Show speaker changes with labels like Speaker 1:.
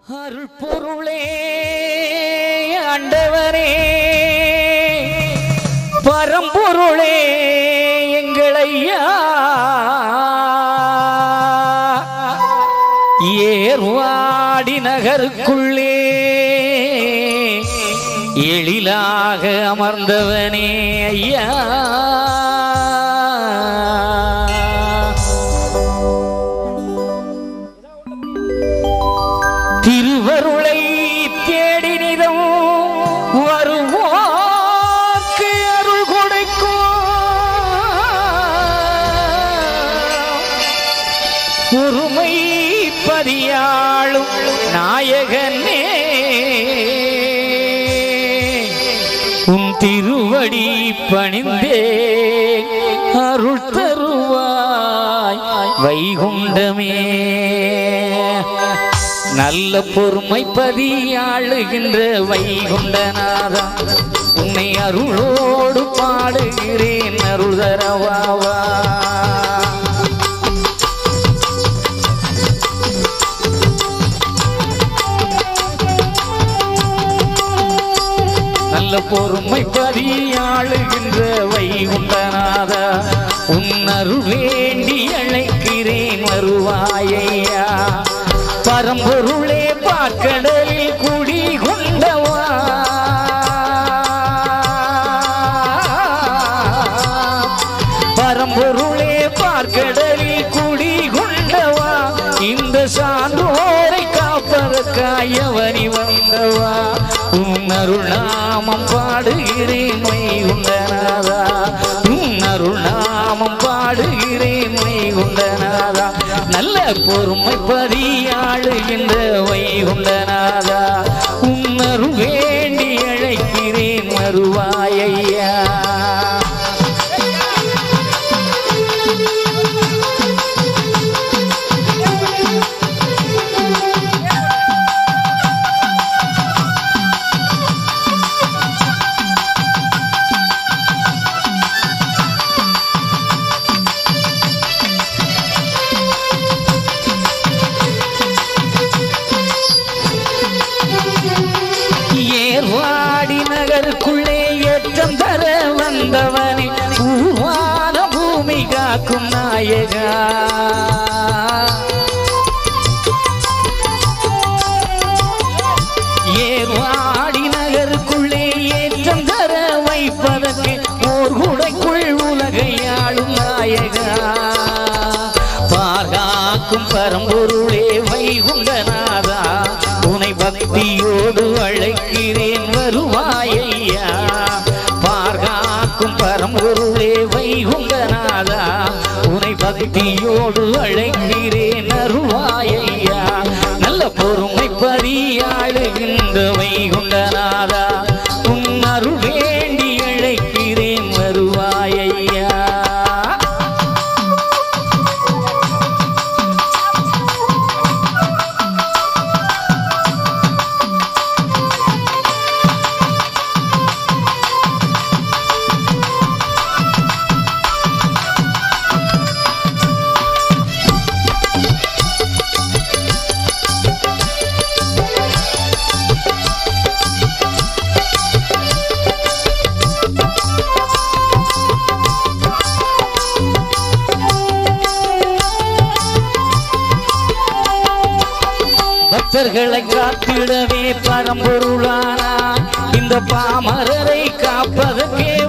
Speaker 1: அருள் பொருளே ஆண்டவரே பரம்பொருளே எங்களையா ஏர்வாடி நகருக்குள்ளே எழிலாக அமர்ந்தவனே ஐயா திருவருளை தேடி நிதம் வருவோக்கு அருள் கொடுக்கும் உருமை பதியாளும் நாயகனே உன் திருவடி பணிந்தே அருள் தருவாய் வைகுண்டமே நல்ல பொறுமை பதியாளுகின்ற வைகுண்டநாதா உன்னை அருளோடு பாடுகிறேன் அருள் தரவாவா நல்ல பொறுமை பதியாளுகின்ற வைகுண்டநாதா உன்னருள் வேண்டி அழைக்கிறேன் வருவாயையா பரம்பொருளே பார்க்கடலில் குடி கொண்டவா பரம்பொருளே பார்க்கடலில் குடி கொண்டவா இந்த சான்றோரை காப்பதற்காயவனி வந்தவா உன் அருள்நாமம் பாடுகிறேன் மை உண்டனாதா உன் அருள்நாமம் பாடுகிறேன் மை உண்டனாதா நல்ல பொறுமை பதியாளுகின்ற வைகுண்டநாதா உன்னருள் வேண்டி அழைக்கிறேன் வருவாயையா ஏர்வாடி நகருக்குள்ளே ஏற்றம் தர வந்தவனே பூவான பூமி காக்கும் நாயகா ஏர்வாடி நகருக்குள்ளே ஏற்றம் தர வைப்பதற்கு ஓர் குடைக்குள் உலகை ஆளும் நாயகா பாகாக்கும் பரம்பொருளே வைகுண்டநாதா உனை பக்தியோடு அழைக்கிறேன் வருவாயையா பார்காக்கும் பரம்பொருளே வைகுண்டநாதா உனை பக்தியோடு அழைக்கிறேன் அருவாயையா நல்ல பொறுமை பரியாளுகின்ற வைகுண்டநாதா உன் அருள் வேண்டி அழைக்கிறேன் வருவாயையா பக்தர்களை காத்திடவே பரம்பொருளானா இந்த பாமரரை காப்பதற்கே